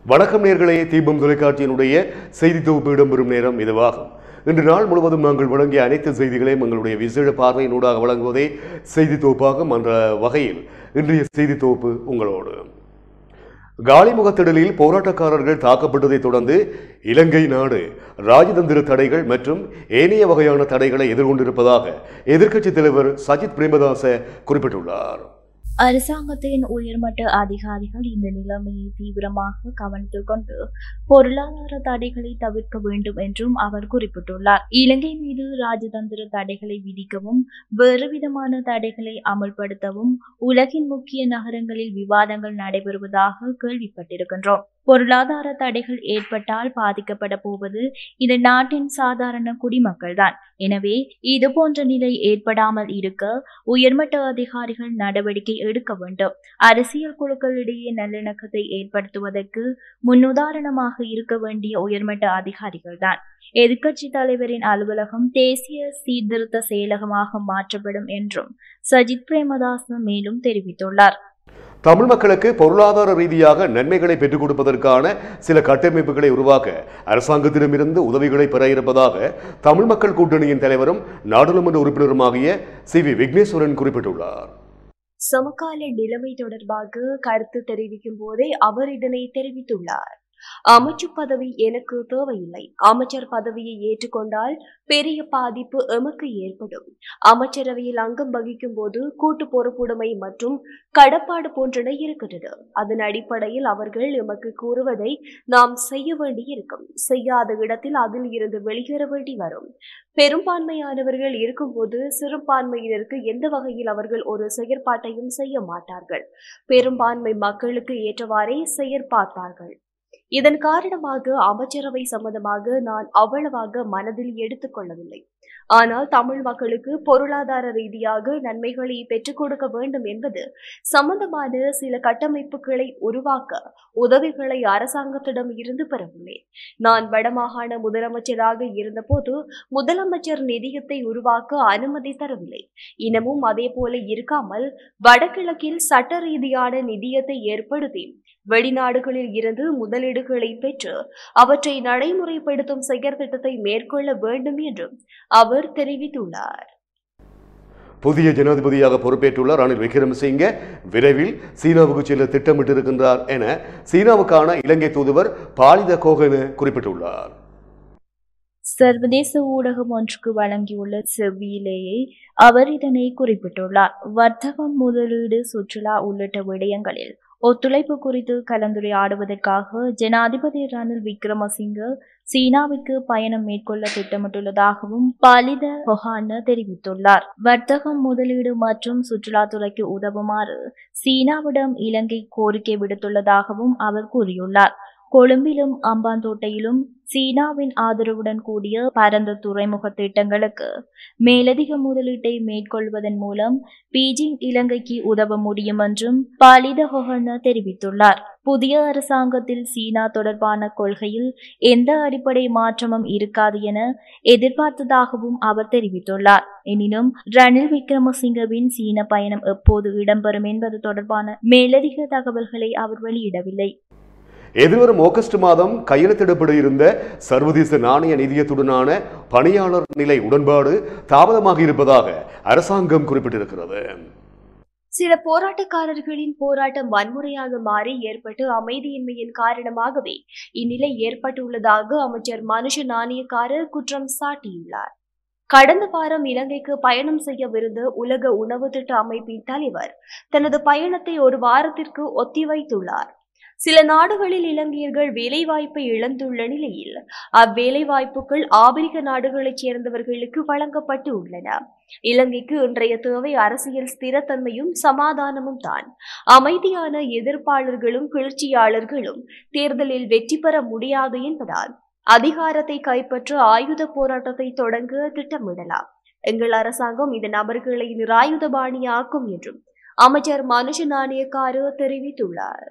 வணக்கம் நேர்களே தீபம் தொலைக்காட்சியினுடைய செய்தி தொகுப்பு இடம்பெறும் நேரம் இதுவாகும் இன்று நாள் முழுவதும் நாங்கள் வழங்கிய அனைத்து செய்திகளையும் எங்களுடைய விசேட பார்வையினூடாக வழங்குவதே செய்தி தொகுப்பாகும் என்ற வகையில் இன்றைய செய்தி தொகுப்பு உங்களோடு காலிமுகத்திடலில் போராட்டக்காரர்கள் தாக்கப்பட்டதைத் தொடர்ந்து இலங்கை நாடு ராஜதந்திர தடைகள் மற்றும் ஏனைய வகையான தடைகளை எதிர்கொண்டிருப்பதாக எதிர்க்கட்சித் தலைவர் சஜித் பிரேமதாச குறிப்பிட்டுள்ளார் அரசாங்கத்தின் உயர்மட்ட அதிகாரிகள் இந்த நிலைமையை தீவிரமாக கவனித்துக் கொண்டு பொருளாதார தடைகளை தவிர்க்க வேண்டும் என்றும் அவர் குறிப்பிட்டுள்ளார் இலங்கை மீது ராஜதந்திர தடைகளை விதிக்கவும் வேறுவிதமான தடைகளை அமல்படுத்தவும் உலகின் முக்கிய நகரங்களில் விவாதங்கள் நடைபெறுவதாக கேள்விப்பட்டிருக்கின்றோம் பொருளாதார தடைகள் ஏற்பட்டால் பாதிக்கப்பட போவது இந்த நாட்டின் சாதாரண குடிமக்கள்தான் எனவே இது போன்ற நிலை ஏற்படாமல் இருக்க உயர்மட்ட அதிகாரிகள் நடவடிக்கை எடுக்க வேண்டும் அரசியல் குழுக்களிடையே நல்லிணக்கத்தை ஏற்படுத்துவதற்கு முன்னுதாரணமாக இருக்க வேண்டிய உயர்மட்ட அதிகாரிகள் தான் எதிர்க்கட்சி தலைவரின் அலுவலகம் தேசிய சீர்திருத்த செயலகமாக மாற்றப்படும் என்றும் சஜித் பிரேமதாஸ் மேலும் தெரிவித்துள்ளார் தமிழ் மக்களுக்கு பொருளாதார ரீதியாக நன்மைகளை பெற்றுக் கொடுப்பதற்கான சில கட்டமைப்புகளை உருவாக்க அரசாங்கத்திடமிருந்து உதவிகளை பெற இருப்பதாக தமிழ் மக்கள் கூட்டணியின் தலைவரும் நாடாளுமன்ற உறுப்பினருமாகிய சி வி விக்னேஸ்வரன் குறிப்பிட்டுள்ளார் சமகால நிலைமை தொடர்பாக கருத்து தெரிவிக்கும் போதே அவர் இதனை தெரிவித்துள்ளார் அமைச்சு பதவி எனக்கு தேவையில்லை அமைச்சர் பதவியை ஏற்றுக்கொண்டால் பெரிய பாதிப்பு எமக்கு ஏற்படும் அமைச்சரவையில் அங்கம் வகிக்கும் போது கூட்டு பொறுப்புடைமை மற்றும் கடப்பாடு போன்றன இருக்கின்றது அதன் அடிப்படையில் அவர்கள் எமக்கு கூறுவதை நாம் செய்ய வேண்டியிருக்கும் செய்யாத இடத்தில் அதில் இருந்து வெளியேற வேண்டி வரும் பெரும்பான்மையானவர்கள் இருக்கும்போது சிறுபான்மையினருக்கு எந்த வகையில் அவர்கள் ஒரு செயற்பாட்டையும் செய்ய மாட்டார்கள் பெரும்பான்மை மக்களுக்கு ஏற்றவாறே செயற்பார்ப்பார்கள் இதன் காரணமாக அமைச்சரவை சம்பந்தமாக நான் அவ்வளவாக மனதில் எடுத்துக்கொள்ளவில்லை ஆனால் தமிழ் மக்களுக்கு பொருளாதார ரீதியாக நன்மைகளை பெற்றுக் கொடுக்க வேண்டும் என்பது சம்பந்தமான சில கட்டமைப்புகளை உருவாக்க உதவிகளை அரசாங்கத்திடம் இருந்து பெறவுள்ளேன் நான் வடமாகாண முதலமைச்சராக இருந்தபோது முதலமைச்சர் நிதியத்தை உருவாக்க அனுமதி தரவில்லை இன்னமும் அதே போல இருக்காமல் வடகிழக்கில் சட்ட ரீதியான நிதியத்தை ஏற்படுத்தி வெளிநாடுகளில் இருந்து முதலீடுகளை பெற்று அவற்றை நடைமுறைப்படுத்தும் செயற்திட்டத்தை மேற்கொள்ள வேண்டும் என்றும் அவர் தெரிவித்துள்ளார் புதிய ஜனாதிபதியாக பொறுப்பேற்றுள்ள ரணில் விக்ரமசிங்க விரைவில் சீனாவுக்கு செல்ல திட்டமிட்டிருக்கின்றார் என சீனாவுக்கான இலங்கை தூதுவர் பாலித கோகன குறிப்பிட்டுள்ளார் சர்வதேச ஊடகம் ஒன்றுக்கு வழங்கியுள்ள செவ்வியிலேயே அவர் இதனை குறிப்பிட்டுள்ளார் வர்த்தகம் முதலீடு சுற்றுலா உள்ளிட்ட விடயங்களில் ஒத்துழைப்பு குறித்து கலந்துரையாடுவதற்காக ஜனாதிபதி ரணில் விக்ரமசிங்க சீனாவிற்கு பயணம் மேற்கொள்ள திட்டமிட்டுள்ளதாகவும் பாலித ஹொஹான தெரிவித்துள்ளார் வர்த்தகம் முதலீடு மற்றும் சுற்றுலாத்துறைக்கு உதவுமாறு சீனாவிடம் இலங்கை கோரிக்கை விடுத்துள்ளதாகவும் அவர் கூறியுள்ளார் கொழும்பிலும் அம்பாந்தோட்டையிலும் சீனாவின் ஆதரவுடன் கூடிய பரந்த துறைமுக திட்டங்களுக்கு மேலதிக முதலீட்டை மேற்கொள்வதன் மூலம் பீஜிங் இலங்கைக்கு உதவ முடியும் என்றும் பாலித ஹொஹன தெரிவித்துள்ளார் புதிய அரசாங்கத்தில் சீனா தொடர்பான கொள்கையில் எந்த அடிப்படை மாற்றமும் இருக்காது என எதிர்பார்த்ததாகவும் அவர் தெரிவித்துள்ளார் எனினும் ரணில் விக்ரமசிங்கவின் சீன பயணம் எப்போது இடம்பெறும் என்பது தொடர்பான மேலதிக தகவல்களை அவர் வெளியிடவில்லை எதிர்வரும் ஆகஸ்ட் மாதம் கையெழுத்திடப்பட இருந்த சர்வதேச நாணய நிதியத்துடனான பணியாளர் நிலை உடன்பாடு தாமதமாக இருப்பதாக அரசாங்கம் குறிப்பிட்டிருக்கிறது சில போராட்டக்காரர்களின் போராட்டம் வன்முறையாக மாறி ஏற்பட்டு அமைதியின்மையின் காரணமாகவே இந்நிலை ஏற்பட்டுள்ளதாக அமைச்சர் மனுஷ நாணயக்காரர் குற்றம் சாட்டியுள்ளார் கடந்த வாரம் இலங்கைக்கு பயணம் செய்யவிருந்த உலக உணவு திட்ட அமைப்பின் தலைவர் தனது பயணத்தை ஒரு வாரத்திற்கு ஒத்திவைத்துள்ளார் சில நாடுகளில் இலங்கையர்கள் வேலைவாய்ப்பை இழந்துள்ள நிலையில் அவ்வேலைவாய்ப்புகள் ஆபிரிக்க நாடுகளைச் சேர்ந்தவர்களுக்கு வழங்கப்பட்டு உள்ளன இலங்கைக்கு இன்றைய தேவை அரசியல் ஸ்திரத்தன்மையும் சமாதானமும் தான் அமைதியான எதிர்ப்பாளர்களும் கிளர்ச்சியாளர்களும் தேர்தலில் வெற்றி பெற முடியாது என்பதால் அதிகாரத்தை கைப்பற்ற ஆயுத போராட்டத்தை தொடங்க திட்டமிடலாம் எங்கள் அரசாங்கம் இந்த நபர்களை நிராயுதபாணியாக்கும் என்றும் அமைச்சர் மனுஷ நாணயக்காரு தெரிவித்துள்ளார்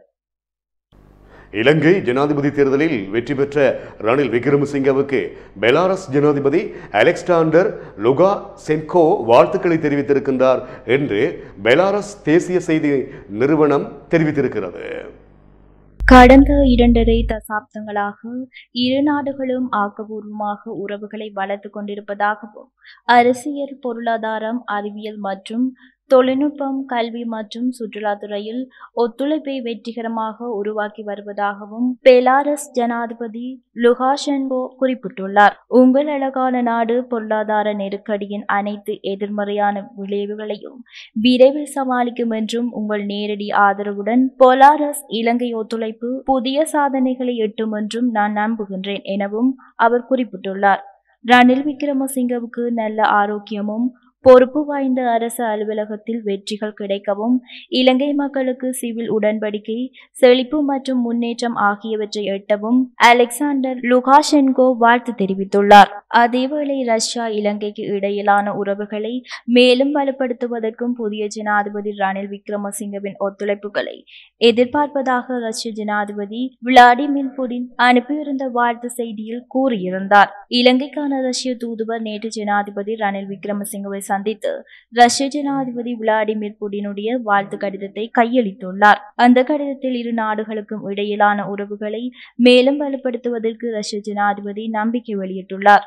இலங்கை ஜனாதிபதி தேர்தலில் வெற்றி பெற்ற ரணில் விக்ரமசிங்கவுக்கு பெலாரஸ் ஜனாதிபதி அலெக்சாண்டர் லுகா சென்கோ வாழ்த்துக்களை தெரிவித்திருக்கின்றார் என்று பெலாரஸ் தேசிய செய்தி நிறுவனம் தெரிவித்திருக்கிறது கடந்த இரண்டரை தசாப்தங்களாக இரு நாடுகளும் ஆக்கபூர்வமாக உறவுகளை வளர்த்து கொண்டிருப்பதாகவும் அரசியல் பொருளாதாரம் அறிவியல் மற்றும் தொழில்நுட்பம் கல்வி மற்றும் சுற்றுலாத்துறையில் ஒத்துழைப்பை வெற்றிகரமாக உருவாக்கி வருவதாகவும் பெலாரஸ் ஜனாதிபதி லுகாஷென்கோ குறிப்பிட்டுள்ளார் உங்கள் அழகான நாடு பொருளாதார நெருக்கடியின் அனைத்து எதிர்மறையான விளைவுகளையும் விரைவில் சமாளிக்கும் என்றும் உங்கள் நேரடி ஆதரவுடன் பொலாரஸ் இலங்கை ஒத்துழைப்பு புதிய சாதனைகளை எட்டும் என்றும் நான் நம்புகின்றேன் எனவும் அவர் குறிப்பிட்டுள்ளார் ரணில் விக்ரமசிங்கவுக்கு நல்ல ஆரோக்கியமும் பொறுப்பு வாய்ந்த அரசு அலுவலகத்தில் வெற்றிகள் கிடைக்கவும் இலங்கை மக்களுக்கு சிவில் உடன்படிக்கை செழிப்பு மற்றும் முன்னேற்றம் ஆகியவற்றை எட்டவும் அலெக்சாண்டர் லுகாஷென்கோ வாழ்த்து தெரிவித்துள்ளார் அதேவேளை ரஷ்யா இலங்கைக்கு இடையிலான உறவுகளை மேலும் வலுப்படுத்துவதற்கும் புதிய ஜனாதிபதி ரணில் விக்ரமசிங்கவின் ஒத்துழைப்புகளை எதிர்பார்ப்பதாக ரஷ்ய ஜனாதிபதி விளாடிமிர் புடின் அனுப்பியிருந்த வாழ்த்து செய்தியில் கூறியிருந்தார் இலங்கைக்கான ரஷ்ய தூதுவர் நேற்று ஜனாதிபதி ரணில் விக்ரமசிங்கவை சந்தித்து ரஷ்ய ஜனாதிபதி விளாடிமிர் புடினுடைய வாழ்த்து கடிதத்தை கையளித்துள்ளார் அந்த கடிதத்தில் இரு நாடுகளுக்கும் இடையிலான உறவுகளை மேலும் வலுப்படுத்துவதற்கு ரஷ்ய ஜனாதிபதி நம்பிக்கை வெளியிட்டுள்ளார்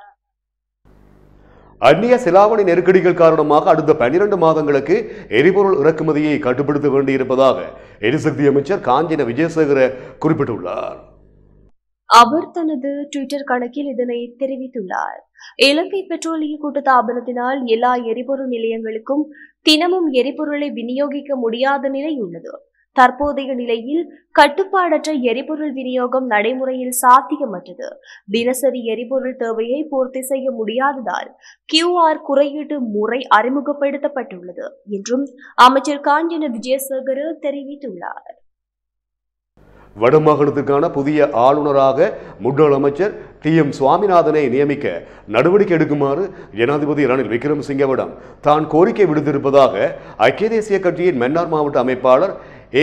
அந்நிய செலாவணி நெருக்கடிகள் காரணமாக அடுத்த பன்னிரண்டு மாதங்களுக்கு எரிபொருள் இறக்குமதியை கட்டுப்படுத்த வேண்டியிருப்பதாக எரிசக்தி அமைச்சர் காஞ்சன விஜயசேகர குறிப்பிட்டுள்ளார் அவர் தனது ட்விட்டர் கணக்கில் இதனை தெரிவித்துள்ளார் இலங்கை பெட்ரோலிய கூட்டுத்தாபனத்தினால் எல்லா எரிபொருள் நிலையங்களுக்கும் தினமும் எரிபொருளை விநியோகிக்க முடியாத நிலை உள்ளது தற்போதைய நிலையில் கட்டுப்பாடற்ற எரிபொருள் விநியோகம் நடைமுறையில் சாத்தியமற்றது தினசரி எரிபொருள் தேவையை பூர்த்தி செய்ய முடியாததால் கியூஆர் குறியீட்டு முறை அறிமுகப்படுத்தப்பட்டுள்ளது என்றும் அமைச்சர் காஞ்சன விஜயசேகர தெரிவித்துள்ளார் வடமாகாணத்திற்கான புதிய ஆளுநராக முன்னாள் அமைச்சர் டி எம் சுவாமிநாதனை நியமிக்க நடவடிக்கை எடுக்குமாறு ஜனாதிபதி ரணில் விக்ரமசிங்கவிடம் தான் கோரிக்கை விடுத்திருப்பதாக ஐக்கிய தேசிய கட்சியின் மன்னார் மாவட்ட அமைப்பாளர் ஏ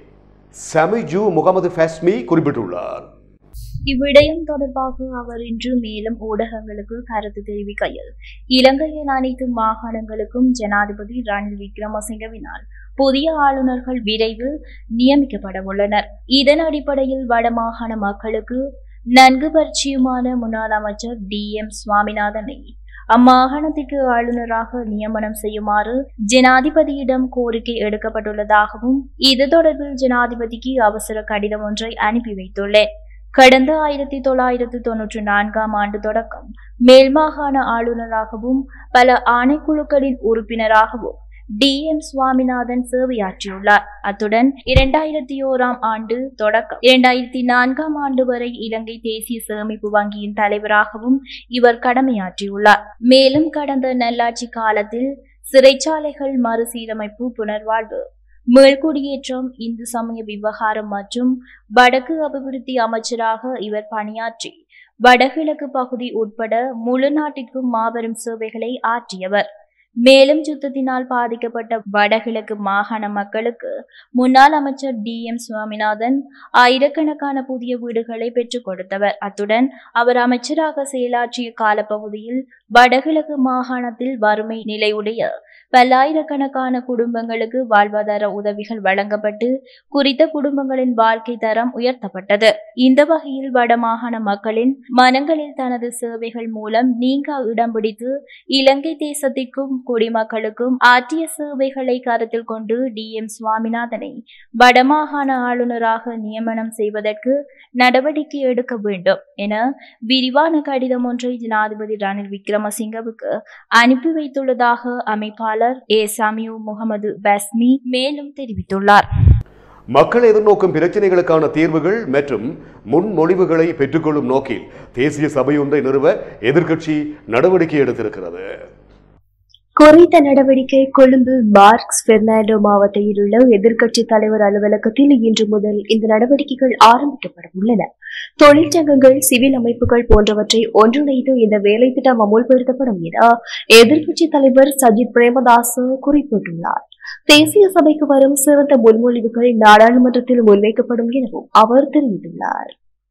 சமிஜு முகமது ஃபஸ்மி குறிப்பிட்டுள்ளார் இவ்விடயம் தொடர்பாக அவர் இன்று மேலும் ஊடகங்களுக்கு கருத்து தெரிவிக்கையில் இலங்கையின் அனைத்து மாகாணங்களுக்கும் ஜனாதிபதி ரணில் விக்ரமசிங்கவினால் புதிய ஆளுநர்கள் விரைவில் நியமிக்கப்பட உள்ளனர் இதன் அடிப்படையில் வடமாகாண மக்களுக்கு நன்கு பரிச்சயமான முன்னாள் அமைச்சர் டி எம் சுவாமிநாதனை அம்மாகாணத்திற்கு ஆளுநராக நியமனம் செய்யுமாறு ஜனாதிபதியிடம் கோரிக்கை எடுக்கப்பட்டுள்ளதாகவும் இது தொடர்பில் ஜனாதிபதிக்கு அவசர கடிதம் ஒன்றை அனுப்பி வைத்துள்ளேன் கடந்த ஆயிரத்தி தொள்ளாயிரத்து தொன்னூற்றி நான்காம் ஆண்டு தொடக்கம் மேல் மாகாண ஆளுநராகவும் பல ஆணைக்குழுக்களின் உறுப்பினராகவும் டி எம் சுவாமிநாதன் சேவையாற்றியுள்ளார் அத்துடன் இரண்டாயிரத்தி ஓராம் ஆண்டு தொடக்கம் இரண்டாயிரத்தி நான்காம் ஆண்டு வரை இலங்கை தேசிய சேமிப்பு வங்கியின் தலைவராகவும் இவர் கடமையாற்றியுள்ளார் மேலும் கடந்த நல்லாட்சி காலத்தில் சிறைச்சாலைகள் மறுசீரமைப்பு புனர்வாழ்வு மேல்குடியேற்றம் இந்து சமய விவகாரம் மற்றும் வடக்கு அபிவிருத்தி அமைச்சராக இவர் பணியாற்றி வடகிழக்கு பகுதி உட்பட முழு நாட்டிற்கும் மாபெரும் சேவைகளை ஆற்றியவர் மேலும் யுத்தத்தினால் பாதிக்கப்பட்ட வடகிழக்கு மாகாண மக்களுக்கு முன்னாள் அமைச்சர் டி எம் சுவாமிநாதன் ஆயிரக்கணக்கான புதிய வீடுகளை பெற்றுக் கொடுத்தவர் அத்துடன் அவர் அமைச்சராக செயலாற்றிய காலப்பகுதியில் வடகிழக்கு மாகாணத்தில் வறுமை நிலையுடைய பல்லாயிரக்கணக்கான குடும்பங்களுக்கு வாழ்வாதார உதவிகள் வழங்கப்பட்டு குறித்த குடும்பங்களின் வாழ்க்கை தரம் உயர்த்தப்பட்டது இந்த வகையில் வடமாகாண மக்களின் மனங்களில் தனது சேவைகள் மூலம் நீங்க இடம் பிடித்து இலங்கை தேசத்திற்கும் குடிமக்களுக்கும் ஆற்றிய சேவைகளை கருத்தில் கொண்டு டி எம் சுவாமிநாதனை வடமாகாண ஆளுநராக நியமனம் செய்வதற்கு நடவடிக்கை எடுக்க வேண்டும் என விரிவான கடிதம் ஒன்றை ஜனாதிபதி ரணில் விக்ரமசிங்கவுக்கு அனுப்பி வைத்துள்ளதாக அமைப்பாளர் ஏ சமியூ முகமது பஸ்மி மேலும் தெரிவித்துள்ளார் மக்கள் எதிர்நோக்கும் பிரச்சனைகளுக்கான தீர்வுகள் மற்றும் முன்மொழிவுகளை பெற்றுக்கொள்ளும் நோக்கில் தேசிய சபையொன்றை நிறுவ எதிர்க்கட்சி நடவடிக்கை எடுத்திருக்கிறது குறித்த நடவடிக்கை கொழும்பு மார்க்ஸ் பெர்னாண்டோ மாவட்டத்தில் உள்ள எதிர்க்கட்சி தலைவர் அலுவலகத்தில் இன்று முதல் இந்த நடவடிக்கைகள் ஆரம்பிக்கப்பட உள்ளன தொழிற்சங்கங்கள் சிவில் அமைப்புகள் போன்றவற்றை ஒன்றிணைத்து இந்த வேலை திட்டம் அமுல்படுத்தப்படும் என எதிர்க்கட்சி தலைவர் சஜித் பிரேமதாஸ் குறிப்பிட்டுள்ளார் தேசிய சபைக்கு வரும் சிறந்த முன்மொழிவுகள் நாடாளுமன்றத்தில் முன்வைக்கப்படும் எனவும் அவர் தெரிவித்துள்ளார்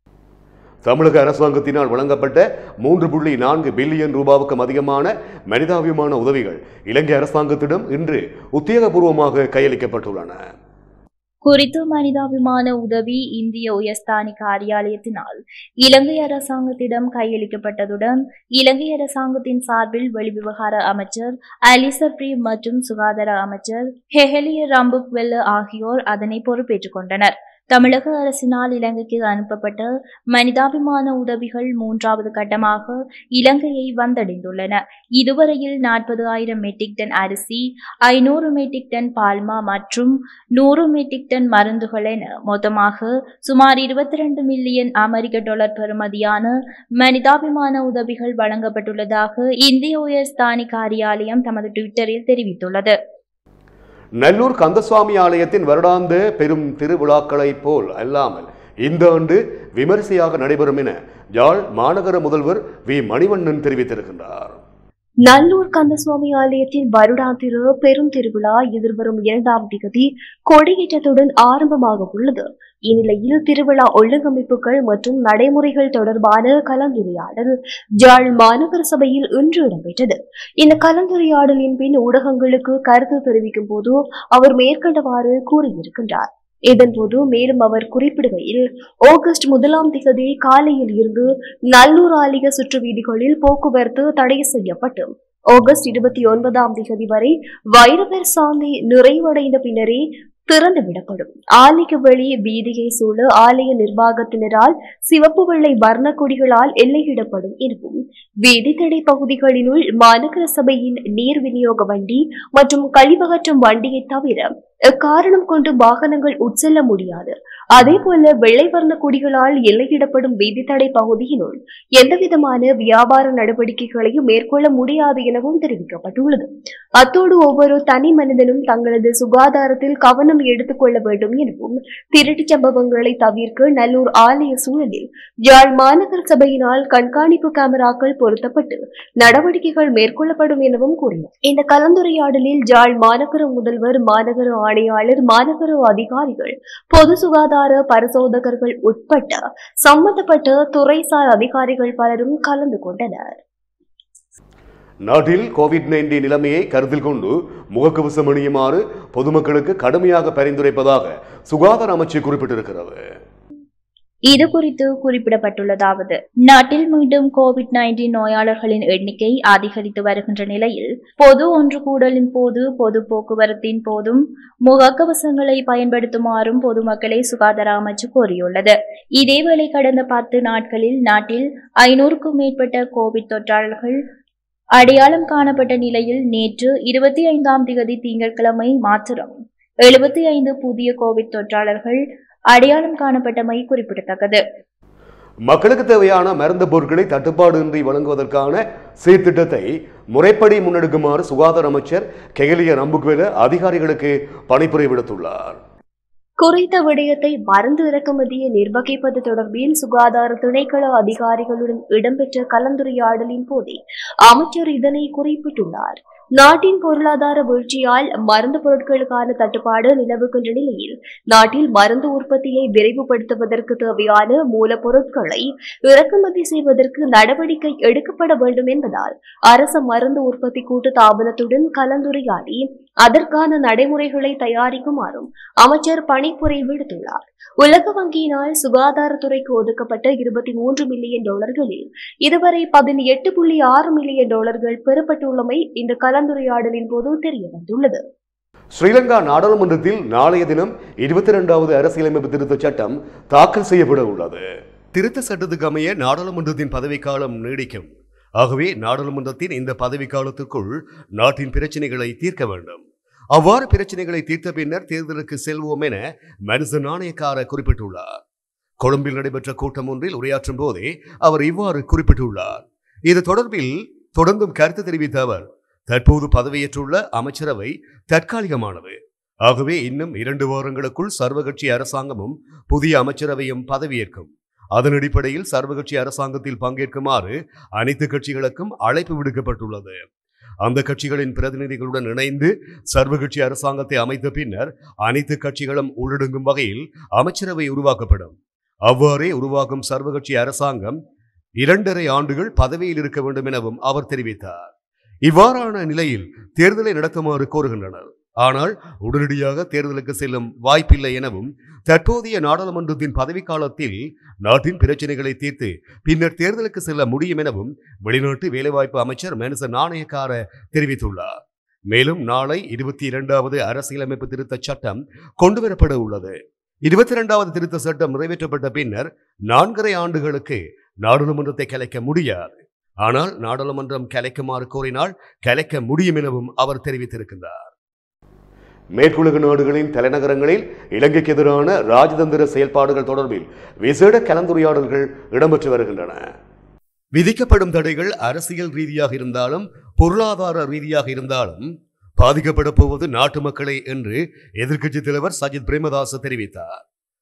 தமிழக அரசாங்கத்தினால் வழங்கப்பட்ட மூன்று புள்ளி நான்கு பில்லியன் ரூபாவுக்கும் அதிகமான மனிதாபிமான உதவிகள் இலங்கை அரசாங்கத்திடம் இன்று உத்தியோகபூர்வமாக கையளிக்கப்பட்டுள்ளன குறித்து மனிதாபிமான உதவி இந்திய உயர்ஸ்தானி காரியாலயத்தினால் இலங்கை அரசாங்கத்திடம் கையளிக்கப்பட்டதுடன் இலங்கை அரசாங்கத்தின் சார்பில் வெளிவிவகார அமைச்சர் அலிசப்ரி மற்றும் சுகாதார அமைச்சர் ஹெஹலிய ரம்புக்வெல்ல ஆகியோர் அதனை பொறுப்பேற்றுக் கொண்டனர் தமிழக அரசினால் இலங்கைக்கு அனுப்பப்பட்ட மனிதாபிமான உதவிகள் மூன்றாவது கட்டமாக இலங்கையை வந்தடைந்துள்ளன இதுவரையில் நாற்பது ஆயிரம் மெட்ரிக் டன் அரிசி ஐநூறு மெட்ரிக் டன் பால்மா மற்றும் நூறு மெட்ரிக் டன் மருந்துகள் என மொத்தமாக சுமார் இருபத்தி ரெண்டு மில்லியன் அமெரிக்க டாலர் பெறுமதியான மனிதாபிமான உதவிகள் வழங்கப்பட்டுள்ளதாக இந்திய உயர்ஸ்தானி காரியாலயம் தமது ட்விட்டரில் தெரிவித்துள்ளது நல்லூர் கந்தசுவாமி ஆலயத்தின் வருடாந்த பெரும் திருவிழாக்களைப் போல் அல்லாமல் இந்த ஆண்டு விமரிசையாக நடைபெறும் என யாழ் மாநகர முதல்வர் வி மணிவண்ணன் தெரிவித்திருக்கின்றார் நல்லூர் கந்தசுவாமி ஆலயத்தின் வருடாந்திர பெரும் திருவிழா எதிர்வரும் இரண்டாம் திகதி கொடியேற்றத்துடன் ஆரம்பமாக உள்ளது இந்நிலையில் திருவிழா ஒழுங்கமைப்புகள் மற்றும் நடைமுறைகள் தொடர்பான கலந்துரையாடல் ஜாழ் மாநகர சபையில் இன்று இடம்பெற்றது இந்த கலந்துரையாடலின் பின் ஊடகங்களுக்கு கருத்து தெரிவிக்கும் போது அவர் மேற்கண்டவாறு கூறியிருக்கின்றார் இதன்போது மேலும் அவர் குறிப்பிடுகையில் ஆகஸ்ட் முதலாம் திகதி காலையில் இருந்து நல்லூர் ஆலய சுற்று வீதிகளில் போக்குவரத்து தடை செய்யப்பட்டு ஆகஸ்ட் இருபத்தி ஒன்பதாம் திகதி வரை வைரவர் சாந்தி நிறைவடைந்த பின்னரே திறந்து விடப்படும் ஆலய வெளி வீதியை சூழ ஆலய நிர்வாகத்தினரால் சிவப்பு வெள்ளை வர்ண கொடிகளால் எல்லையிடப்படும் எனவும் வீதி தடை பகுதிகளினுள் மாநகர சபையின் நீர் விநியோக வண்டி மற்றும் கழிவகற்றும் வண்டியை தவிர எக்காரணம் கொண்டு வாகனங்கள் உட்செல்ல முடியாது அதே போல வெள்ளை வர்ண கொடிகளால் எல்லையிடப்படும் வீதி தடை பகுதியினுள் எந்தவிதமான வியாபார நடவடிக்கைகளையும் மேற்கொள்ள முடியாது எனவும் தெரிவிக்கப்பட்டுள்ளது அத்தோடு ஒவ்வொரு தனி மனிதனும் தங்களது சுகாதாரத்தில் கவனம் எடுத்துக் கொள்ள வேண்டும் எனவும் திருட்டுச் சம்பவங்களை தவிர்க்க நல்லூர் ஆலய சூழலில் யாழ் மாநகர சபையினால் கண்காணிப்பு கேமராக்கள் பொருத்தப்பட்டு நடவடிக்கைகள் மேற்கொள்ளப்படும் எனவும் கூறினார் இந்த கலந்துரையாடலில் யாழ் மாநகர முதல்வர் மாநகர ஆணையாளர் மாநகர அதிகாரிகள் பொது சுகாதார பரிசோதகர்கள் உட்பட்ட சம்பந்தப்பட்ட துறைசார் அதிகாரிகள் பலரும் கலந்து கொண்டனர் நாட்டில் கோவிட் நைன்டீன் நிலைமையை கருத்தில் கொண்டு முகக்கவசம் அணியுமாறு பொதுமக்களுக்கு கடுமையாக பரிந்துரைப்பதாக சுகாதார அமைச்சு குறிப்பிட்டிருக்கிறது இது குறித்து குறிப்பிடப்பட்டுள்ளதாவது நாட்டில் மீண்டும் கோவிட் நைன்டீன் நோயாளர்களின் எண்ணிக்கை அதிகரித்து வருகின்ற நிலையில் பொது ஒன்று கூடலின் போது பொது போக்குவரத்தின் போதும் முகக்கவசங்களை பயன்படுத்துமாறும் பொதுமக்களை சுகாதார அமைச்சு கோரியுள்ளது இதேவேளை கடந்த பத்து நாட்களில் நாட்டில் ஐநூறுக்கும் மேற்பட்ட கோவிட் தொற்றாளர்கள் அடையாளம் காணப்பட்ட நிலையில் நேற்று இருபத்தி ஐந்தாம் திகதி திங்கட்கிழமை மாத்திரம் எழுபத்தி ஐந்து புதிய கோவிட் தொற்றாளர்கள் அடையாளம் காணப்பட்டமை குறிப்பிடத்தக்கது மக்களுக்கு தேவையான மருந்து பொருட்களை தட்டுப்பாடின்றி வழங்குவதற்கான சீர்திட்டத்தை முறைப்படி முன்னெடுக்குமாறு சுகாதார அமைச்சர் கெகலிய நம்புக்குவேல அதிகாரிகளுக்கு பணிப்புரை விடுத்துள்ளார் குறித்த விடயத்தை மருந்து இறக்குமதியை நிர்வகிப்பது தொடர்பில் சுகாதார திணைக்கள அதிகாரிகளுடன் இடம்பெற்ற கலந்துரையாடலின் போதே அமைச்சர் இதனை குறிப்பிட்டுள்ளார் நாட்டின் பொருளாதார வீழ்ச்சியால் மருந்து பொருட்களுக்கான தட்டுப்பாடு நிலவுகின்ற நிலையில் நாட்டில் மருந்து உற்பத்தியை விரைவுபடுத்துவதற்கு தேவையான மூலப்பொருட்களை இறக்குமதி செய்வதற்கு நடவடிக்கை எடுக்கப்பட வேண்டும் என்பதால் அரசு மருந்து உற்பத்தி கூட்டு தாபனத்துடன் கலந்துரையாடி அதற்கான நடைமுறைகளை தயாரிக்குமாறும் அமைச்சர் பணிப்புரை விடுத்துள்ளார் உலக வங்கியினால் சுகாதாரத்துறைக்கு ஒதுக்கப்பட்ட இருபத்தி மூன்று மில்லியன் டாலர்களில் இதுவரை பதினெட்டு புள்ளி ஆறு மில்லியன் டாலர்கள் பெறப்பட்டுள்ளமை இந்த கலந்துரையாடலின் போது தெரிய வந்துள்ளது ஸ்ரீலங்கா நாடாளுமன்றத்தில் நாளைய தினம் இருபத்தி இரண்டாவது அரசியலமைப்பு திருத்த சட்டம் தாக்கல் செய்யப்பட உள்ளது திருத்த சட்டத்துக்கு அமைய நாடாளுமன்றத்தின் பதவிக்காலம் நீடிக்கும் ஆகவே நாடாளுமன்றத்தின் இந்த பதவிக்காலத்திற்குள் நாட்டின் பிரச்சனைகளை தீர்க்க வேண்டும் அவ்வாறு பிரச்சனைகளை தீர்த்த பின்னர் தேர்தலுக்கு செல்வோம் என மனுச நாணயக்கார குறிப்பிட்டுள்ளார் கொழும்பில் நடைபெற்ற கூட்டம் ஒன்றில் உரையாற்றும் போதே அவர் இவ்வாறு குறிப்பிட்டுள்ளார் இது தொடர்பில் தொடர்ந்தும் கருத்து தெரிவித்த அவர் தற்போது பதவியேற்றுள்ள அமைச்சரவை தற்காலிகமானது ஆகவே இன்னும் இரண்டு வாரங்களுக்குள் சர்வகட்சி அரசாங்கமும் புதிய அமைச்சரவையும் பதவியேற்கும் அதன் அடிப்படையில் சர்வகட்சி அரசாங்கத்தில் பங்கேற்குமாறு அனைத்து கட்சிகளுக்கும் அழைப்பு விடுக்கப்பட்டுள்ளது அந்த கட்சிகளின் பிரதிநிதிகளுடன் இணைந்து சர்வகட்சி அரசாங்கத்தை அமைத்த பின்னர் அனைத்து கட்சிகளும் உள்ளடங்கும் வகையில் அமைச்சரவை உருவாக்கப்படும் அவ்வாறே உருவாகும் சர்வகட்சி அரசாங்கம் இரண்டரை ஆண்டுகள் பதவியில் இருக்க வேண்டும் எனவும் அவர் தெரிவித்தார் இவ்வாறான நிலையில் தேர்தலை நடத்துமாறு கோருகின்றனர் ஆனால் உடனடியாக தேர்தலுக்கு செல்லும் வாய்ப்பில்லை எனவும் தற்போதைய நாடாளுமன்றத்தின் பதவிக்காலத்தில் நாட்டின் பிரச்சனைகளை தீர்த்து பின்னர் தேர்தலுக்கு செல்ல முடியும் எனவும் வெளிநாட்டு வேலைவாய்ப்பு அமைச்சர் மனுச நாணயக்கார தெரிவித்துள்ளார் மேலும் நாளை இருபத்தி இரண்டாவது அரசியலமைப்பு திருத்த சட்டம் கொண்டுவரப்பட உள்ளது இருபத்தி இரண்டாவது திருத்த சட்டம் நிறைவேற்றப்பட்ட பின்னர் நான்கரை ஆண்டுகளுக்கு நாடாளுமன்றத்தை கலைக்க முடியாது ஆனால் நாடாளுமன்றம் கலைக்குமாறு கோரினால் கலைக்க முடியும் எனவும் அவர் தெரிவித்திருக்கின்றார் மேற்குலக நாடுகளின் தலைநகரங்களில் இலங்கைக்கு எதிரான ராஜதந்திர செயல்பாடுகள் தொடர்பில் விசேட கலந்துரையாடல்கள் இடம்பெற்று வருகின்றன விதிக்கப்படும் தடைகள் அரசியல் ரீதியாக இருந்தாலும் பொருளாதார ரீதியாக இருந்தாலும் பாதிக்கப்பட போவது நாட்டு மக்களே என்று எதிர்க்கட்சி தலைவர் சஜித் பிரேமதாச தெரிவித்தார்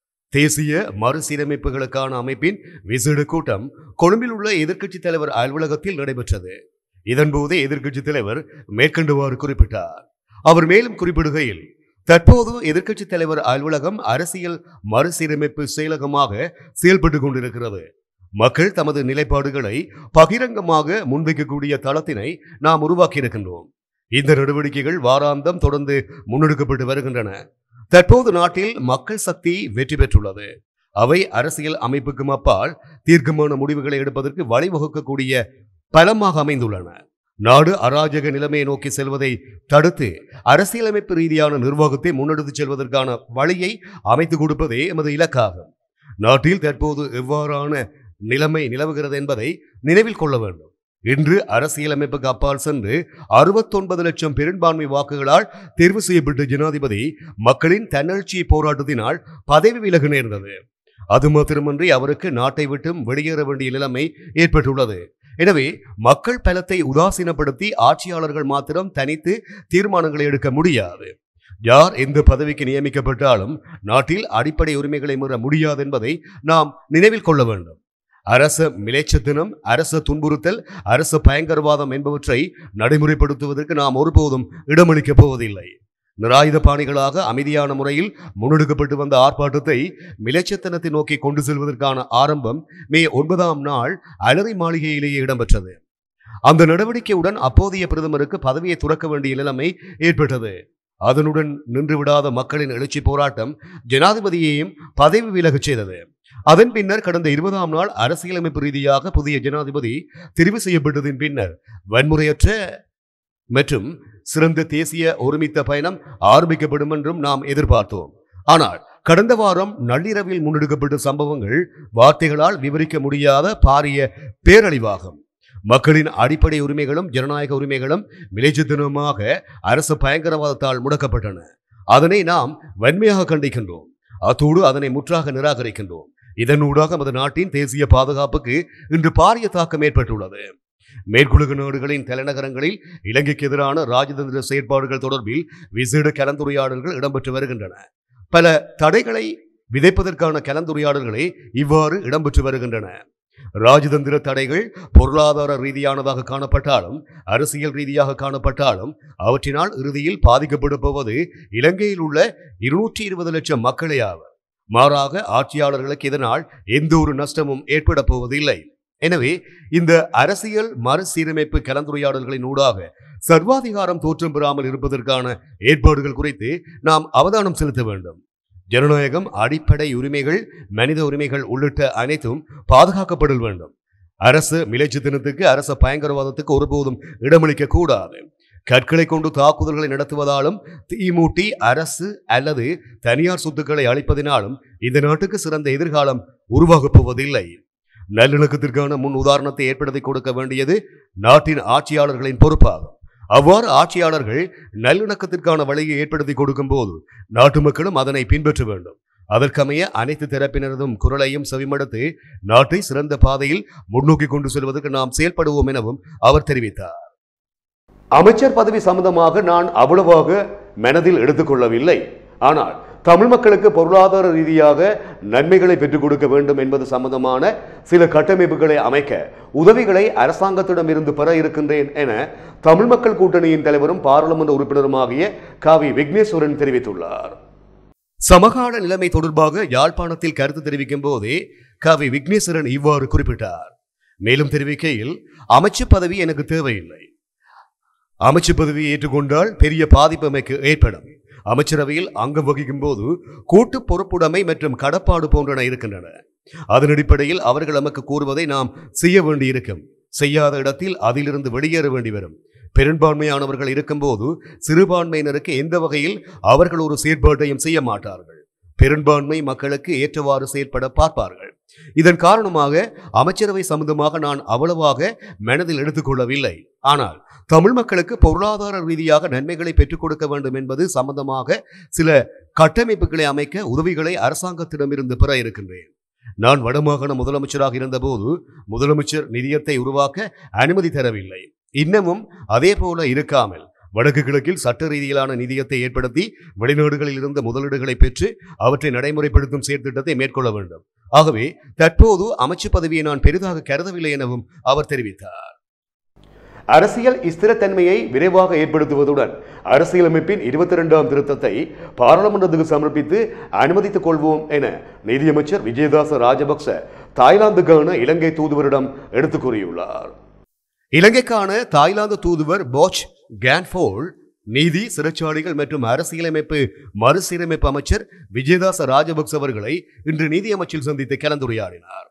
தேசிய மறுசீரமைப்புகளுக்கான அமைப்பின் விசேட கூட்டம் கொழும்பில் உள்ள எதிர்க்கட்சி தலைவர் அலுவலகத்தில் நடைபெற்றது இதன்போது எதிர்க்கட்சி தலைவர் மேற்கண்டவாறு குறிப்பிட்டார் அவர் மேலும் குறிப்பிடுகையில் தற்போது எதிர்க்கட்சி தலைவர் அலுவலகம் அரசியல் மறுசீரமைப்பு செயலகமாக செயல்பட்டு கொண்டிருக்கிறது மக்கள் தமது நிலைப்பாடுகளை பகிரங்கமாக முன்வைக்கக்கூடிய தளத்தினை நாம் உருவாக்கியிருக்கின்றோம் இந்த நடவடிக்கைகள் வாராந்தம் தொடர்ந்து முன்னெடுக்கப்பட்டு வருகின்றன தற்போது நாட்டில் மக்கள் சக்தி வெற்றி பெற்றுள்ளது அவை அரசியல் அமைப்புக்கும் அப்பால் தீர்க்கமான முடிவுகளை எடுப்பதற்கு வழிவகுக்கக்கூடிய பலமாக அமைந்துள்ளன நாடு அராஜக நிலைமையை நோக்கி செல்வதை தடுத்து அரசியலமைப்பு ரீதியான நிர்வாகத்தை முன்னெடுத்துச் செல்வதற்கான வழியை அமைத்துக் கொடுப்பதே எமது இலக்காகும் நாட்டில் தற்போது எவ்வாறான நிலைமை நிலவுகிறது என்பதை நினைவில் கொள்ள வேண்டும் இன்று அரசியலமைப்புக்கு அப்பால் சென்று அறுபத்தொன்பது லட்சம் பெரும்பான்மை வாக்குகளால் தேர்வு செய்யப்பட்ட ஜனாதிபதி மக்களின் தன்னெழுச்சி போராட்டத்தினால் பதவி விலக நேர்ந்தது அது மாத்திரமன்றி அவருக்கு நாட்டை விட்டும் வெளியேற வேண்டிய நிலைமை ஏற்பட்டுள்ளது எனவே மக்கள் பலத்தை உதாசீனப்படுத்தி ஆட்சியாளர்கள் மாத்திரம் தனித்து தீர்மானங்களை எடுக்க முடியாது யார் எந்த பதவிக்கு நியமிக்கப்பட்டாலும் நாட்டில் அடிப்படை உரிமைகளை மீற முடியாது என்பதை நாம் நினைவில் கொள்ள வேண்டும் அரச மிலேச்சத்தினம் அரச துன்புறுத்தல் அரச பயங்கரவாதம் என்பவற்றை நடைமுறைப்படுத்துவதற்கு நாம் ஒருபோதும் இடமளிக்கப் போவதில்லை நிராயுத பாணிகளாக அமைதியான முறையில் முன்னெடுக்கப்பட்டு வந்த ஆர்ப்பாட்டத்தை மிலேச்சத்தனத்தை நோக்கி கொண்டு செல்வதற்கான ஆரம்பம் மே ஒன்பதாம் நாள் அலரி மாளிகையிலேயே இடம்பெற்றது அந்த நடவடிக்கையுடன் அப்போதைய பிரதமருக்கு பதவியை துறக்க வேண்டிய நிலைமை ஏற்பட்டது அதனுடன் நின்றுவிடாத மக்களின் எழுச்சி போராட்டம் ஜனாதிபதியையும் பதவி விலகச் செய்தது அதன் பின்னர் கடந்த இருபதாம் நாள் அரசியலமைப்பு ரீதியாக புதிய ஜனாதிபதி தெரிவு செய்யப்பட்டதின் பின்னர் வன்முறையற்ற மற்றும் சிறந்த தேசிய ஒருமித்த பயணம் ஆரம்பிக்கப்படும் என்றும் நாம் எதிர்பார்த்தோம் ஆனால் கடந்த வாரம் நள்ளிரவில் முன்னெடுக்கப்பட்ட சம்பவங்கள் வார்த்தைகளால் விவரிக்க முடியாத பாரிய பேரழிவாகும் மக்களின் அடிப்படை உரிமைகளும் ஜனநாயக உரிமைகளும் விளைச்சித்தனமாக அரசு பயங்கரவாதத்தால் முடக்கப்பட்டன அதனை நாம் வன்மையாக கண்டிக்கின்றோம் அத்தோடு அதனை முற்றாக நிராகரிக்கின்றோம் இதனூடாக நமது நாட்டின் தேசிய பாதுகாப்புக்கு இன்று பாரிய தாக்கம் ஏற்பட்டுள்ளது மேற்குலக நாடுகளின் தலைநகரங்களில் இலங்கைக்கு எதிரான ராஜதந்திர செயற்பாடுகள் தொடர்பில் விசேட கலந்துரையாடல்கள் இடம்பெற்று வருகின்றன பல தடைகளை விதைப்பதற்கான கலந்துரையாடல்களே இவ்வாறு இடம்பெற்று வருகின்றன ராஜதந்திர தடைகள் பொருளாதார ரீதியானதாக காணப்பட்டாலும் அரசியல் ரீதியாக காணப்பட்டாலும் அவற்றினால் இறுதியில் பாதிக்கப்பட போவது இலங்கையில் உள்ள இருநூற்றி இருபது லட்சம் மக்களே ஆவர் மாறாக ஆட்சியாளர்களுக்கு இதனால் எந்த ஒரு நஷ்டமும் ஏற்பட போவதில்லை எனவே இந்த அரசியல் மறுசீரமைப்பு கலந்துரையாடல்களின் ஊடாக சர்வாதிகாரம் தோற்றம் பெறாமல் இருப்பதற்கான ஏற்பாடுகள் குறித்து நாம் அவதானம் செலுத்த வேண்டும் ஜனநாயகம் அடிப்படை உரிமைகள் மனித உரிமைகள் உள்ளிட்ட அனைத்தும் பாதுகாக்கப்படல் வேண்டும் அரசு மிலைச்சித்தனத்துக்கு அரச பயங்கரவாதத்துக்கு ஒருபோதும் இடமளிக்க கூடாது கற்களை கொண்டு தாக்குதல்களை நடத்துவதாலும் தீமூட்டி அரசு அல்லது தனியார் சொத்துக்களை அளிப்பதினாலும் இந்த நாட்டுக்கு சிறந்த எதிர்காலம் உருவாகப் போவதில்லை நல்லிணக்கத்திற்கான முன் உதாரணத்தை ஏற்படுத்தி கொடுக்க வேண்டியது நாட்டின் ஆட்சியாளர்களின் பொறுப்பாகும் அவ்வாறு ஆட்சியாளர்கள் நல்லிணக்கத்திற்கான வழியை ஏற்படுத்தி கொடுக்கும் போது நாட்டு மக்களும் அதனை பின்பற்ற வேண்டும் அதற்கமைய அனைத்து தரப்பினரதும் குரலையும் செவிமடுத்து நாட்டை சிறந்த பாதையில் முன்னோக்கி கொண்டு செல்வதற்கு நாம் செயல்படுவோம் எனவும் அவர் தெரிவித்தார் அமைச்சர் பதவி சம்பந்தமாக நான் அவ்வளவாக மனதில் எடுத்துக்கொள்ளவில்லை ஆனால் தமிழ் மக்களுக்கு பொருளாதார ரீதியாக நன்மைகளை பெற்றுக் கொடுக்க வேண்டும் என்பது சம்பந்தமான சில கட்டமைப்புகளை அமைக்க உதவிகளை அரசாங்கத்திடம் இருந்து பெற இருக்கின்றேன் என தமிழ் மக்கள் கூட்டணியின் தலைவரும் பாராளுமன்ற உறுப்பினருமாகிய காவி விக்னேஸ்வரன் தெரிவித்துள்ளார் சமகால நிலைமை தொடர்பாக யாழ்ப்பாணத்தில் கருத்து தெரிவிக்கும் போதே காவி விக்னேஸ்வரன் இவ்வாறு குறிப்பிட்டார் மேலும் தெரிவிக்கையில் அமைச்சு பதவி எனக்கு தேவையில்லை அமைச்சு பதவியை ஏற்றுக்கொண்டால் பெரிய பாதிப்பு அமைக்கு ஏற்படும் அமைச்சரவையில் அங்கம் வகிக்கும் போது கூட்டு பொறுப்புடைமை மற்றும் கடப்பாடு போன்றன இருக்கின்றன அதன் அடிப்படையில் அவர்கள் நமக்கு கூறுவதை நாம் செய்ய வேண்டியிருக்கும் செய்யாத இடத்தில் அதிலிருந்து வெளியேற வேண்டி வரும் பெரும்பான்மையானவர்கள் இருக்கும்போது சிறுபான்மையினருக்கு எந்த வகையில் அவர்கள் ஒரு செயற்பாட்டையும் செய்ய மாட்டார்கள் பெரும்பான்மை மக்களுக்கு ஏற்றவாறு செயற்பட பார்ப்பார்கள் இதன் காரணமாக அமைச்சரவை சம்பந்தமாக நான் அவ்வளவாக மனதில் எடுத்துக்கொள்ளவில்லை ஆனால் தமிழ் மக்களுக்கு பொருளாதார ரீதியாக நன்மைகளை பெற்றுக் கொடுக்க வேண்டும் என்பது சம்பந்தமாக சில கட்டமைப்புகளை அமைக்க உதவிகளை அரசாங்கத்திடமிருந்து பெற இருக்கின்றேன் நான் வடமாகாண முதலமைச்சராக இருந்தபோது முதலமைச்சர் நிதியத்தை உருவாக்க அனுமதி தரவில்லை இன்னமும் அதே போல இருக்காமல் வடக்கு கிழக்கில் சட்ட ரீதியிலான நிதியத்தை ஏற்படுத்தி வெளிநாடுகளில் இருந்த முதலீடுகளை பெற்று அவற்றை நடைமுறைப்படுத்தும் செயற்திட்டத்தை மேற்கொள்ள வேண்டும் ஆகவே தற்போது அமைச்சு பதவியை நான் பெரிதாக கருதவில்லை எனவும் அவர் தெரிவித்தார் அரசியல் ஸ்திரத்தன்மையை விரைவாக ஏற்படுத்துவதுடன் அரசியலமைப்பின் இருபத்தி இரண்டாம் திருத்தத்தை பாராளுமன்றத்துக்கு சமர்ப்பித்து அனுமதித்துக் கொள்வோம் என நிதியமைச்சர் விஜயதாச ராஜபக்ச தாய்லாந்துக்கான இலங்கை தூதுவரிடம் எடுத்துக் கூறியுள்ளார் இலங்கைக்கான தாய்லாந்து தூதுவர் போச் கேன்ஃபோல் நீதி சிறைச்சாலைகள் மற்றும் அரசியலமைப்பு மறுசீரமைப்பு அமைச்சர் விஜயதாச ராஜபக்ச அவர்களை இன்று நீதியமைச்சில் சந்தித்து கலந்துரையாடினார்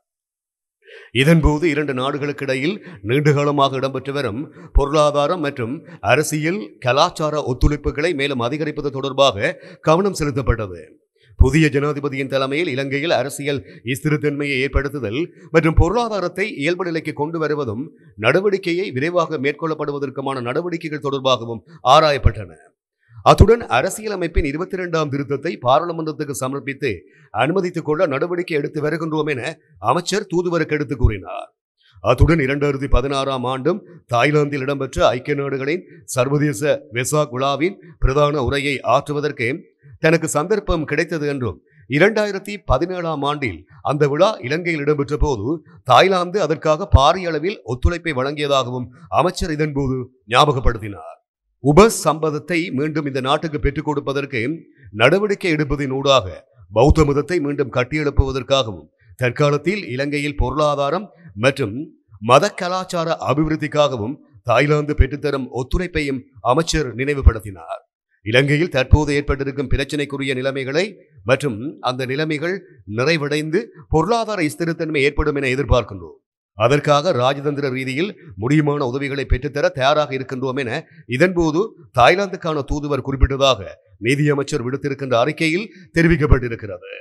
இதன்போது இரண்டு நாடுகளுக்கு இடையில் நீண்டகாலமாக இடம்பெற்று வரும் பொருளாதாரம் மற்றும் அரசியல் கலாச்சார ஒத்துழைப்புகளை மேலும் அதிகரிப்பது தொடர்பாக கவனம் செலுத்தப்பட்டது புதிய ஜனாதிபதியின் தலைமையில் இலங்கையில் அரசியல் ஸ்திரத்தன்மையை ஏற்படுத்துதல் மற்றும் பொருளாதாரத்தை இயல்பு நிலைக்கு கொண்டு வருவதும் நடவடிக்கையை விரைவாக மேற்கொள்ளப்படுவதற்குமான நடவடிக்கைகள் தொடர்பாகவும் ஆராயப்பட்டன அத்துடன் அரசியலமைப்பின் இருபத்தி இரண்டாம் திருத்தத்தை பாராளுமன்றத்துக்கு சமர்ப்பித்து அனுமதித்துக் கொள்ள நடவடிக்கை எடுத்து வருகின்றோம் என அமைச்சர் தூதுவருக்கு எடுத்து கூறினார் அத்துடன் இரண்டாயிரத்தி பதினாறாம் ஆண்டும் தாய்லாந்தில் இடம்பெற்ற ஐக்கிய நாடுகளின் சர்வதேச வெசாக் விழாவின் பிரதான உரையை ஆற்றுவதற்கு தனக்கு சந்தர்ப்பம் கிடைத்தது என்றும் இரண்டாயிரத்தி பதினேழாம் ஆண்டில் அந்த விழா இலங்கையில் இடம்பெற்ற போது தாய்லாந்து அதற்காக பாரிய அளவில் ஒத்துழைப்பை வழங்கியதாகவும் அமைச்சர் இதன்போது ஞாபகப்படுத்தினார் உபஸ் சம்பதத்தை மீண்டும் இந்த நாட்டுக்கு பெற்றுக் கொடுப்பதற்கு நடவடிக்கை எடுப்பதின் ஊடாக பௌத்த மதத்தை மீண்டும் கட்டியெழுப்புவதற்காகவும் தற்காலத்தில் இலங்கையில் பொருளாதாரம் மற்றும் மத கலாச்சார அபிவிருத்திக்காகவும் தாய்லாந்து பெற்றுத்தரும் ஒத்துழைப்பையும் அமைச்சர் நினைவுபடுத்தினார் இலங்கையில் தற்போது ஏற்பட்டிருக்கும் பிரச்சினைக்குரிய நிலைமைகளை மற்றும் அந்த நிலைமைகள் நிறைவடைந்து பொருளாதார ஸ்திரத்தன்மை ஏற்படும் என எதிர்பார்க்கின்றோம் அதற்காக ராஜதந்திர ரீதியில் முடியுமான உதவிகளை பெற்றுத்தர தயாராக இருக்கின்றோம் என இதன்போது தாய்லாந்துக்கான தூதுவர் குறிப்பிட்டதாக நீதியமைச்சர் விடுத்திருக்கின்ற அறிக்கையில் தெரிவிக்கப்பட்டிருக்கிறது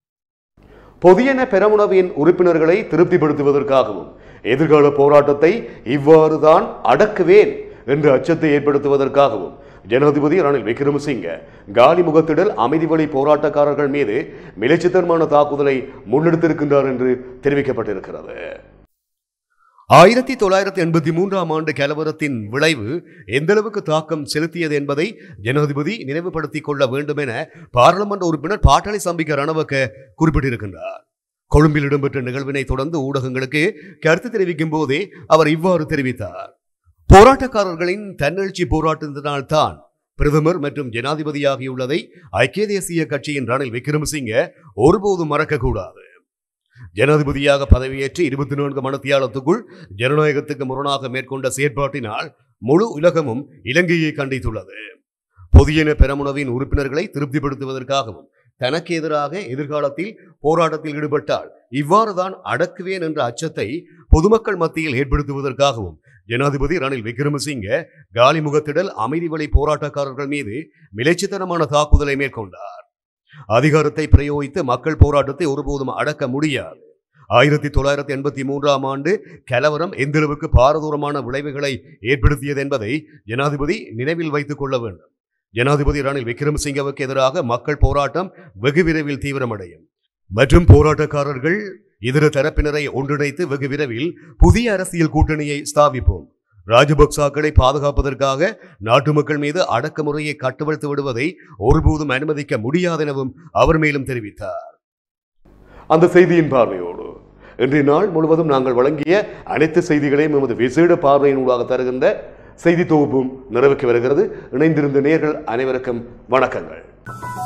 பொதியன பெரமுனவின் உறுப்பினர்களை திருப்திப்படுத்துவதற்காகவும் எதிர்கால போராட்டத்தை இவ்வாறுதான் அடக்குவேன் என்ற அச்சத்தை ஏற்படுத்துவதற்காகவும் ஜனாதிபதி ரணில் விக்ரமசிங்க காலி முகத்திடல் அமைதி வழி போராட்டக்காரர்கள் மீது மிலைச்சித்தனமான தாக்குதலை முன்னெடுத்திருக்கின்றார் என்று தெரிவிக்கப்பட்டிருக்கிறது ஆயிரத்தி தொள்ளாயிரத்தி எண்பத்தி மூன்றாம் ஆண்டு கலவரத்தின் விளைவு எந்தளவுக்கு தாக்கம் செலுத்தியது என்பதை ஜனாதிபதி நினைவுபடுத்திக் கொள்ள வேண்டும் என பாராளுமன்ற உறுப்பினர் பாட்டாளி சம்பிக்க ரணவக்க குறிப்பிட்டிருக்கின்றார் கொழும்பில் இடம்பெற்ற நிகழ்வினை தொடர்ந்து ஊடகங்களுக்கு கருத்து தெரிவிக்கும் போதே அவர் இவ்வாறு தெரிவித்தார் போராட்டக்காரர்களின் தன்னெழுச்சி போராட்டத்தினால் தான் பிரதமர் மற்றும் ஜனாதிபதியாகியுள்ளதை ஐக்கிய தேசிய கட்சியின் ரணில் விக்ரமசிங்க ஒருபோதும் மறக்கக்கூடாது ஜனாதிபதியாக பதவியேற்று இருபத்தி நான்கு மணத்தியாலத்துக்குள் ஜனநாயகத்துக்கு முரணாக மேற்கொண்ட செயற்பாட்டினால் முழு உலகமும் இலங்கையை கண்டித்துள்ளது பொதியன பெரமுனவின் உறுப்பினர்களை திருப்திப்படுத்துவதற்காகவும் தனக்கு எதிராக எதிர்காலத்தில் போராட்டத்தில் ஈடுபட்டால் இவ்வாறுதான் அடக்குவேன் என்ற அச்சத்தை பொதுமக்கள் மத்தியில் ஏற்படுத்துவதற்காகவும் ஜனாதிபதி ரணில் விக்ரமசிங்க காலி முகத்திடல் அமைதி வழி போராட்டக்காரர்கள் மீது மிலைச்சித்தனமான தாக்குதலை மேற்கொண்டார் அதிகாரத்தை பிரயோகித்து மக்கள் போராட்டத்தை ஒருபோதும் அடக்க முடியாது ஆயிரத்தி தொள்ளாயிரத்தி எண்பத்தி மூன்றாம் ஆண்டு கலவரம் எந்தளவுக்கு பாரதூரமான விளைவுகளை ஏற்படுத்தியது என்பதை ஜனாதிபதி நினைவில் வைத்துக் கொள்ள வேண்டும் ஜனாதிபதி ரணில் விக்ரமசிங்கவுக்கு எதிராக மக்கள் போராட்டம் வெகு விரைவில் தீவிரமடையும் மற்றும் போராட்டக்காரர்கள் இதர தரப்பினரை ஒன்றிணைத்து வெகு விரைவில் புதிய அரசியல் கூட்டணியை ஸ்தாபிப்போம் ராஜபக்சாக்களை பாதுகாப்பதற்காக நாட்டு மக்கள் மீது அடக்குமுறையை கட்டுவழ்த்து விடுவதை ஒருபோதும் அனுமதிக்க முடியாதெனவும் அவர் மேலும் தெரிவித்தார் அந்த செய்தியின் பார்வையோடு இன்றைய நாள் முழுவதும் நாங்கள் வழங்கிய அனைத்து செய்திகளையும் எமது விசேட பார்வையினூடாக தருகின்ற செய்தி தொகுப்பும் நிறைவுக்கு வருகிறது இணைந்திருந்த நேர்கள் அனைவருக்கும் வணக்கங்கள்